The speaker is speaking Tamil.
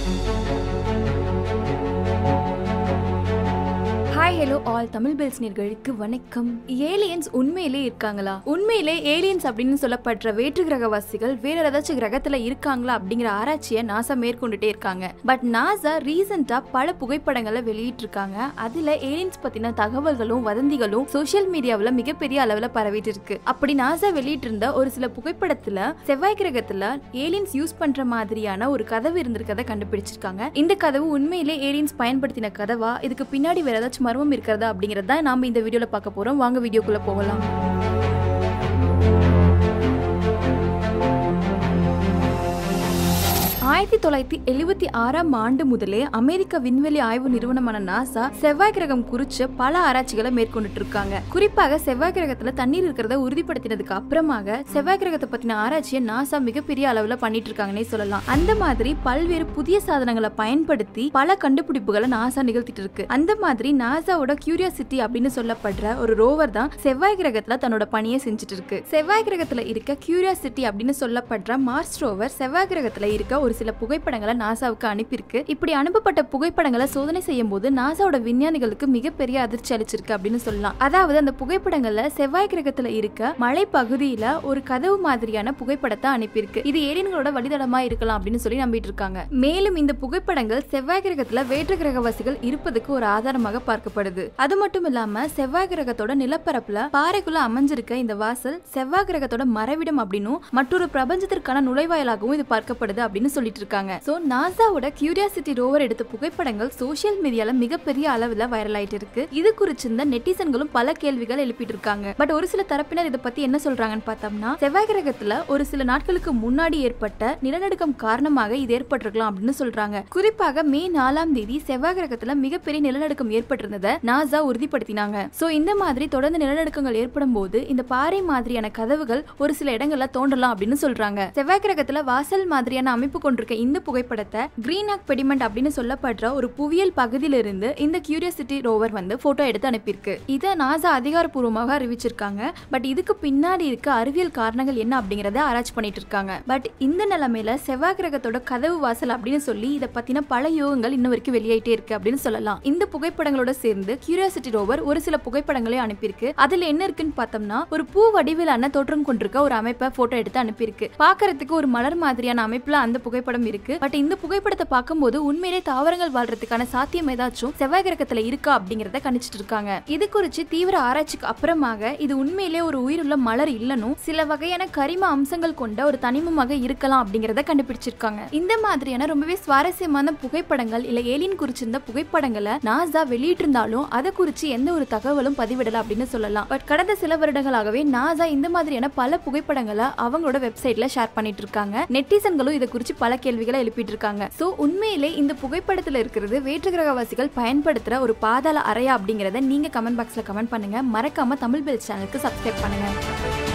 hi hello all Tamil bells நேர்களுக்கு வணக்கம் ஏலியன்ஸ் உண்மையிலே இருக்காங்களா உண்மையிலே ஏலியன்ஸ் அப்படின்னு சொல்லப்படுற வேற்று கிரகவாசிகள் வேற ஏதாச்சும் கிரகத்துல இருக்காங்களா அப்படிங்கிற ஆராய்ச்சியை நாசா மேற்கொண்டுட்டே இருக்காங்க பட் நாசா ரீசெண்டா பல புகைப்படங்களை வெளியிட்டு இருக்காங்க அதுல ஏலியன்ஸ் பத்தின தகவல்களும் வதந்திகளும் சோஷியல் மீடியாவுல மிகப்பெரிய அளவுல பரவிட்டு இருக்கு அப்படி நாசா வெளியிட்டு இருந்த ஒரு சில புகைப்படத்துல செவ்வாய் கிரகத்துல ஏலியன்ஸ் யூஸ் பண்ற மாதிரியான ஒரு கதவு இருந்திருக்கதை கண்டுபிடிச்சிருக்காங்க இந்த கதவு உண்மையிலே ஏலியன்ஸ் பயன்படுத்தின கதவா இதுக்கு பின்னாடி வேற ஏதாச்சும் மர்மம் இருக்கிறதா அப்படிங்கறத நாம இந்த வீடியோல பார்க்க போறோம் வாங்க வீடியோக்குள்ள போகலாம் ஆயிரத்தி தொள்ளாயிரத்தி எழுபத்தி ஆறாம் ஆண்டு முதலே அமெரிக்க விண்வெளி ஆய்வு நிறுவனமான நாசா செவ்வாய் கிரகம் குறிச்சு பல ஆராய்ச்சிகளை மேற்கொண்டுட்டு இருக்காங்க குறிப்பாக செவ்வாய் கிரகத்துல தண்ணீர் இருக்கிறத உறுதிப்படுத்தினதுக்கு அப்புறமாக செவ்வாய் கிரகத்தை பத்தின ஆராய்ச்சியை நாசா மிகப்பெரிய அளவுல பண்ணிட்டு இருக்காங்கன்னே சொல்லலாம் அந்த மாதிரி பல்வேறு புதிய சாதனங்களை பயன்படுத்தி பல கண்டுபிடிப்புகளை நாசா நிகழ்த்திட்டு இருக்கு அந்த மாதிரி நாசாவோட கியூரியாசிட்டி அப்படின்னு சொல்லப்படுற ஒரு ரோவர் தான் செவ்வாய் கிரகத்துல தன்னோட பணியை செஞ்சுட்டு இருக்கு செவ்வாய் கிரகத்துல இருக்க கியூரியாசிட்டி அப்படின்னு சொல்லப்படுற மார்ஸ் ரோவர் செவ்வாய் கிரகத்துல இருக்க ஒரு சில புகைப்படங்களை நாசாவுக்கு அனுப்பியிருக்கு இப்படி அனுப்பப்பட்ட புகைப்படங்களை சோதனை செய்யும் போது நாசாவோட விஞ்ஞானிகளுக்கு மிகப்பெரிய அதிர்ச்சி அளிச்சிருக்கு அப்படின்னு சொல்லலாம் அதாவது அந்த புகைப்படங்கள்ல செவ்வாய் கிரகத்துல இருக்க மலை பகுதியில ஒரு கதவு மாதிரியான புகைப்படத்தை அனுப்பியிருக்கு இது ஏலியன்களோட வழித்தடமா இருக்கலாம் அப்படின்னு சொல்லி நம்பிட்டு இருக்காங்க மேலும் இந்த புகைப்படங்கள் செவ்வாய் கிரகத்துல வேற்று கிரகவாசிகள் இருப்பதுக்கு ஒரு ஆதாரமாக பார்க்கப்படுது அது மட்டும் இல்லாம செவ்வாய் கிரகத்தோட நிலப்பரப்புல பாறைக்குள்ள அமைஞ்சிருக்க இந்த வாசல் செவ்வாய் கிரகத்தோட மறைவிடம் அப்படின்னும் மற்றொரு பிரபஞ்சத்திற்கான நுழைவாயிலாகவும் இது பார்க்கப்படுது அப்படின்னு சொல்லிட்டு இருக்காங்க சோ நாசாவோட கியூரியாசிட்டி ரோவர் எடுத்த புகைப்படங்கள் சோஷியல் மீடியால மிகப்பெரிய அளவுல வைரல் ஆயிட்டு இருக்கு இது குறிச்சிருந்த நெட்டிசன்களும் பல கேள்விகள் எழுப்பிட்டு இருக்காங்க பட் ஒரு சில தரப்பினர் இதை பத்தி என்ன சொல்றாங்கன்னு பார்த்தோம்னா செவ்வாய் கிரகத்துல ஒரு சில நாட்களுக்கு முன்னாடி ஏற்பட்ட நிலநடுக்கம் காரணமாக இது ஏற்பட்டிருக்கலாம் அப்படின்னு சொல்றாங்க குறிப்பாக மே நாலாம் தேதி செவ்வாய் கிரகத்துல மிகப்பெரிய நிலநடுக்கம் ஏற்பட்டிருந்ததை நாசா உறுதிப்படுத்தினாங்க சோ இந்த மாதிரி தொடர்ந்து நிலநடுக்கங்கள் ஏற்படும் போது இந்த பாறை மாதிரியான கதவுகள் ஒரு சில இடங்கள்ல தோன்றலாம் அப்படின்னு சொல்றாங்க செவ்வாய் கிரகத்துல வாசல் மாதிரியான அமைப்பு கொண்டிருக்க இந்த புகைப்படத்தை கிரீனாக் பெடிமெண்ட் அப்படின்னு சொல்லப்படுற ஒரு புவியியல் பகுதியிலிருந்து இந்த கியூரியாசிட்டி ரோவர் வந்து போட்டோ எடுத்து அனுப்பியிருக்கு இதை நாசா அதிகாரப்பூர்வமாக அறிவிச்சிருக்காங்க பட் இதுக்கு பின்னாடி இருக்க அறிவியல் காரணங்கள் என்ன அப்படிங்கறத ஆராய்ச்சி பண்ணிட்டு இருக்காங்க பட் இந்த நிலைமையில செவ்வாய் கிரகத்தோட கதவு வாசல் அப்படின்னு சொல்லி இதை பத்தின பல யோகங்கள் இன்ன வரைக்கும் வெளியாயிட்டே இருக்கு அப்படின்னு சொல்லலாம் இந்த புகைப்படங்களோட சேர்ந்து கியூரியாசிட்டி ரோவர் ஒரு சில புகைப்படங்களையும் அனுப்பியிருக்கு அதுல என்ன இருக்குன்னு பார்த்தோம்னா ஒரு பூ வடிவிலான தோற்றம் கொண்டிருக்க ஒரு அமைப்பை போட்டோ எடுத்து அனுப்பியிருக்கு பாக்குறதுக்கு ஒரு மலர் மாதிரியான அமைப்புல அந்த புகைப்படம் இருக்கு பட் இந்த புகைப்படத்தை பார்க்கும்போது உண்மையிலே தாவரங்கள் வாழ்றதுக்கான சாத்தியம் ஏதாச்சும் செவ்வாய் கிரகத்துல இருக்கா அப்படிங்கறத கணிச்சிட்டு இருக்காங்க இது குறித்து தீவிர ஆராய்ச்சிக்கு அப்புறமாக இது உண்மையிலே ஒரு உயிருள்ள மலர் இல்லனும் சில வகையான கரிம அம்சங்கள் கொண்ட ஒரு தனிமமாக இருக்கலாம் அப்படிங்கறத கண்டுபிடிச்சிருக்காங்க இந்த மாதிரியான ரொம்பவே சுவாரஸ்யமான புகைப்படங்கள் இல்ல ஏலியன் குறிச்சிருந்த புகைப்படங்களை நாசா வெளியிட்டிருந்தாலும் அதை குறித்து எந்த ஒரு தகவலும் பதிவிடல அப்படின்னு சொல்லலாம் பட் கடந்த சில வருடங்களாகவே நாசா இந்த மாதிரியான பல புகைப்படங்களை அவங்களோட வெப்சைட்ல ஷேர் பண்ணிட்டு இருக்காங்க நெட்டிசன்களும் இதை குறித்து பல கேள்விகளை எழுப்பிட்டு இருக்காங்க சோ உண்மையிலே இந்த புகைப்படத்துல இருக்கிறது வேற்று கிரகவாசிகள் பயன்படுத்துற ஒரு பாதாள அறையா அப்படிங்கறத நீங்க கமெண்ட் பாக்ஸ்ல கமெண்ட் பண்ணுங்க மறக்காம தமிழ் பெல் சேனலுக்கு சப்ஸ்கிரைப் பண்ணுங்க